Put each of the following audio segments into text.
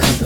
కథ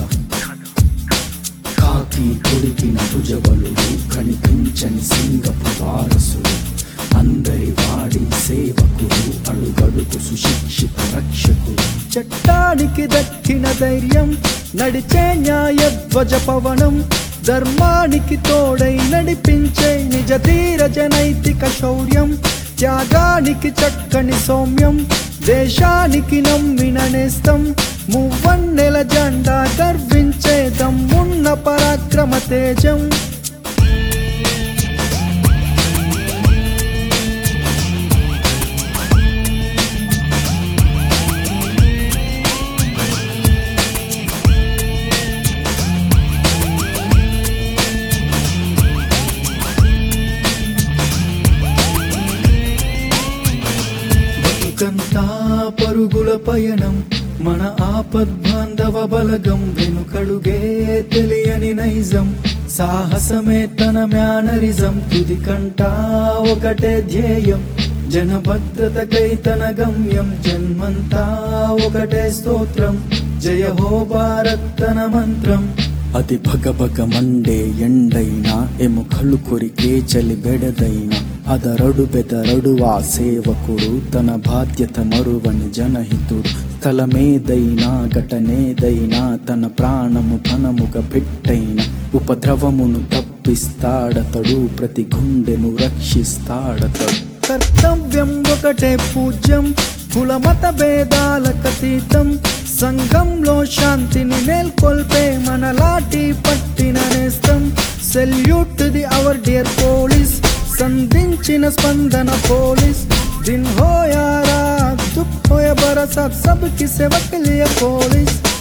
కాకి కొడికిన భుజబలుడు కనిపించని సింగపు వారసుడు అందరి వాడి సేవకుడు అడుగడుగు సుశిక్షిత రక్షకుడు చట్టానికి దక్కిన ధైర్యం నడిచే న్యాయ ధ్వజ పవనం ధర్మానికి తోడై నడిపించే నిజ ధీరజ నైతిక శౌర్యం త్యాగానికి చక్కని సౌమ్యం దేశానికి నమ్మిన నేస్తం మువ్వన్నెల జెండా గర్వించే దమ్మున్న పరాక్రమ తేజం బతుకంతా పరుగుల పయనం మన ఆపద్బాంధవ బలగం వెనుకడుగే తెలియని నైజం సాహసమే తన మ్యానరిజం తుది కంటా ఒకటే ధ్యేయం జనభద్రతకై తన గమ్యం జన్మంతా ఒకటే స్తోత్రం జయ హో భారత్ తన మంత్రం అది భగ భగ మండే ఎండైనా ఎముకలు కొరికే చలి బెడదైనా అదరడు బెదరడు ఆ సేవకుడు తన బాధ్యత మరువని జనహితుడు స్థలమేదైనా ఘటనేదైనా తన ప్రాణము పనముగ పెట్టైన ఉపద్రవమును తప్పిస్తాడతడు ప్రతి గుండెను రక్షిస్తాడతడు కర్తవ్యం ఒకటే పూజ్యం కుల మత భేదాలకతీతం సంఘంలో శాంతిని మేల్కొల్పే మన లాఠీ పట్టిన నేస్తం salute the our dear police సంధించిన స్పందన పోలీస్ దిన్ హోయారా దుఃఖ హోయ బరసాత్ సబ్కి సేవక్ లియే పోలీస్